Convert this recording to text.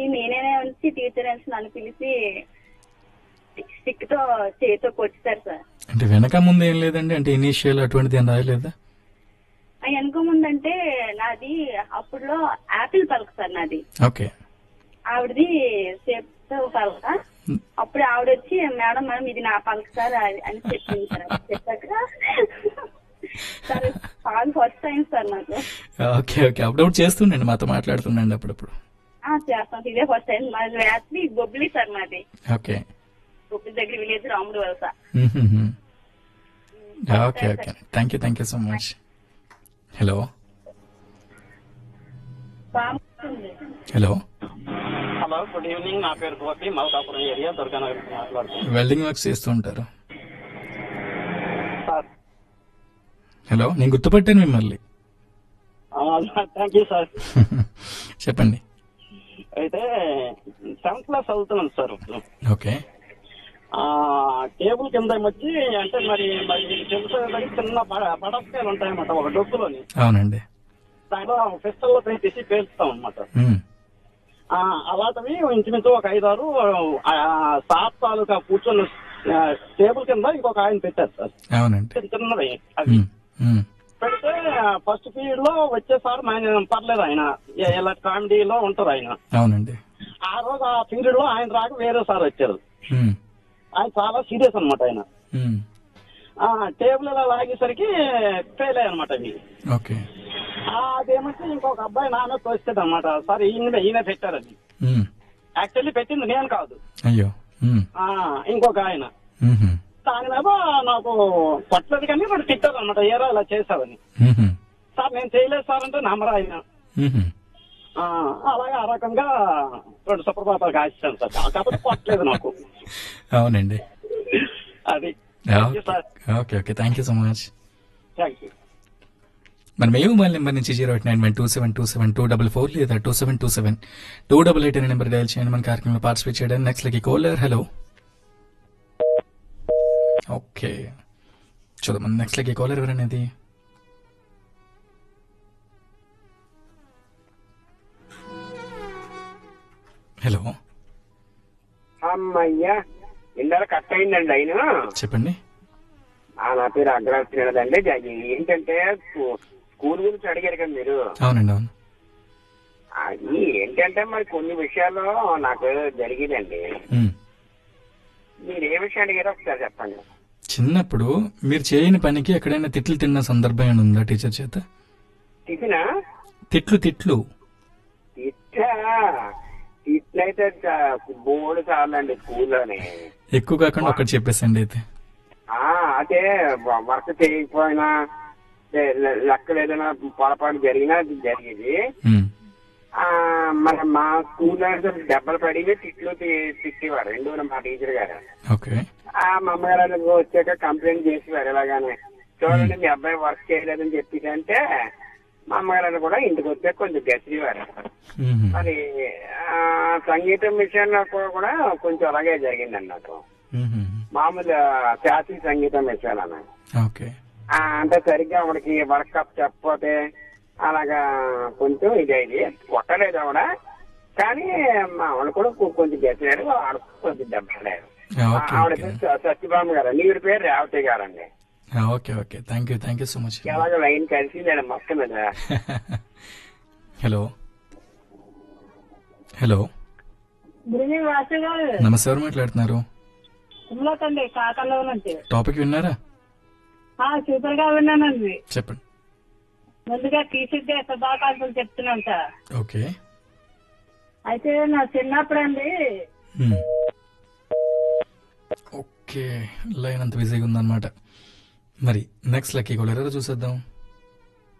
నేనే వచ్చి టీచర్ అని నన్ను పిలిచి స్టిక్ తో చేతితో కొట్టారు సార్ అంటే వెనక ముందు ఏం లేదండి అంటే ఇనీషియల్ అటువంటిది ఏం రాయలేదా ఆ వెనక ముందంటే నాది అప్పుడులో యాపిల్ పలక సార్ నాది ఓకే ఆవిడది సేపు పలక అప్పుడు ఆవిడ వచ్చి మేడం మేడం ఇది నా పలక సార్ అని అని చెప్పింది సార్ అప్పుడు చెప్పాక సార్ కాదు ఫస్ట్ టైం సార్ నాకు ఓకే ఓకే అప్పుడప్పుడు చేస్తుండండి మాతో మాట్లాడుతుండండి అప్పుడప్పుడు ఆ, చేస్తాం ఇదే ఫస్ట్ టైం మాది యాక్చువల్లీ బొబ్బిలి సార్ మాది ఓకే బొబ్బిలి దగ్గర విలేజ్ రాముడు వలస మ్మ్హ్మ్. Okay okay thank you thank you so much hello బాగుంటుంది హలో హలో గుడ్ ఈవినింగ్ నా పేరు గోపి మల్కాపురం ఏరియా దుర్గానగర్ నుంచి మాట్లాడుతున్నాను వెల్డింగ్ వర్క్స్ చేస్తూ ఉంటారు సార్ హలో నేను గుర్తుపట్టాను మిమ్మల్ని థ్యాంక్ యూ సార్ చెప్పండి అయితే సెవెంత్ క్లాస్ చదువుతున్నాను సార్ ఇప్పుడు ఓకే ఆ, టేబుల్ కింద వచ్చి అంటే మరి మరి మీకు తెలుసు కదా, చిన్న బడ- బడస్కాయలు ఉంటాయన్నమాట ఒక డొక్కులోని అవునండి దాంట్లో పిస్టల్లో పెట్టేసి పేల్చుతాం అనమాట మ్మ్. అలాంటివి ఇంచుమించు ఒక ఐదారు ఆ, సాప్ తాలూకా కూర్చొని ఆ, టేబుల్ కింద ఇంకొక ఆయన పెట్టారు సార్ అవునండి చిన్న చిన్నది అది మ్మ్. మ్మ్. పెడితే ఫస్ట్ పీరియడ్ లో వచ్చేసారి ఆయన పర్లేదు ఆయన ఇ- ఇలా కామెడీలో ఉంటారు ఆయన అవునండి ఆ రోజు ఆ పీరియడ్ లో ఆయన రాక వేరే సార్ వచ్చారు మ్మ్. ఆయన చాలా సీరియస్ అనమాట ఆయన మ్మ్. ఆ టేబుల్ ఇలా లాగేసరికి ఫెయిల్ అయ్యనమాట అవి ఓకే ఆ, అదేమంటే ఇంకొక అబ్బాయి నాన్న తోస్తాడు అనమాట సార్ ఈయన ఈయన పెట్టారు అది మ్మ్. యాక్చువల్లీ పెట్టింది నేను కాదు అయ్యో మ్మ్. ఆ ఇంకొక ఆయన మ్మ్. దాని మీద నాకు కొట్టలేదు కానీ వాడు తిట్టారు అనమాట ఏరా ఇలా చేసావని మ్మ్. సార్ నేను చేయలేదు సార్ అంటే నమ్మరా ఆయన మ్మ్. ఆ, అలాగే ఆ రకంగా రెండు సుప్రభాతాలు కాల్చాను సార్ కాకపోతే కొట్టలేదు నాకు అవునండి అది thank you sir okay okay thank you so much thank you మన మేము మొబైల్ నెంబర్ నుంచి zero eight nine one two seven two seven two double four లేదా two seven two seven two double eight అనే number dial చేయండి మన కార్యక్రమంలో participate చేయడానికి next లకి కోలర్ హలో ఓకే చూద్దాం మన నెక్స్ట్ లకి కోలర్ ఎవరనేది హలో అమ్మయ్యా ఇందాక కట్ అయిందండి ఆయన చెప్పండి ఆ, నా పేరు అగ్రవచ్చినదండి ఏంటంటే స్కూ- స్కూల్ గురించి అడిగారు కదా మీరు అవునండి అవును అది ఏంటంటే మరి కొన్ని విషయాల్లో నాకు జరిగిందండి మ్. మీరు ఏ విషయం అడిగారో ఒకసారి చెప్పండి చిన్నప్పుడు మీరు చేయని పనికి ఎక్కడైనా తిట్లు తిన్న సందర్భం ఏమైనా ఉందా టీచర్ చేత టిఫినా తిట్లు తిట్లు ఇట్లా ఇట్లయితే బోర్డు చాలండి స్కూల్లోనే ఎక్కువ కాకుండా ఒకటి చెప్పేసండి అయితే ఆ అదే వ- వర్క్ చేయకపోయినా లే- లే- లెక్కలు ఏదైనా పొరపాటు జరిగినా అది జరిగేది మ్. ఆ మన మా స్కూల్లో దెబ్బలు పడి తిట్లు తి- తిట్టేవారు రెండు మా టీచర్ గారు ఓకే ఆ మా అమ్మగారు వాళ్ళకి వచ్చాక కంప్లైంట్ చేసేవారు ఎలాగానే చూడండి మీ అబ్బాయి వర్క్ చేయలేదని చెప్పి అంటే మా అమ్మగారు కూడా ఇంటికి వచ్చాక కొంచెం గసిరేవారు మ్మ్. మరి ఆ, సంగీతం విషయంలో కూడా కూడా కొంచెం అలాగే జరిగిందండి నాకు మ్మ్. మామూలు శాస్త్రీయ సంగీతం విషయాలన్న ఓకే ఆ, అంటే సరిగ్గా ఆవిడకి వర్క్ అప్ చెప్పకపోతే అలాగా కొంచెం ఇదైంది కొట్టలేదు ఆవిడ కానీ మా ఆవిడ కూడా కొ- కొంచెం గెలిచారు ఆవిడ కొంచెం దెబ్బలేదు ఓకే ఆవిడ ఓకే పేరు స- సత్యభామ గారు నీవిడి పేరు రేవతి గారండి okay okay thank you thank you so much ఎలాగ లైన్ కలిసిందండి మొత్తం మీద hello hello good evening Vasu garu నమస్తే ఎవరు మాట్లాడుతున్నారు ఉమ్లకండి కాకల్లో నుంచి టాపిక్ విన్నారా సూపర్ గా విన్నానండి చెప్పండి ముందుగా టీచర్ డే శుభాకాంక్షలు చెప్తున్నాను సార్ ఓకే అయితే నా చిన్నప్పుడు అండి మ్మ్. ఓకే లైన్ అంత బిజీగా ఉందన్నమాట మరి నెక్స్ట్ లక్కీ కూడా చూసేద్దాం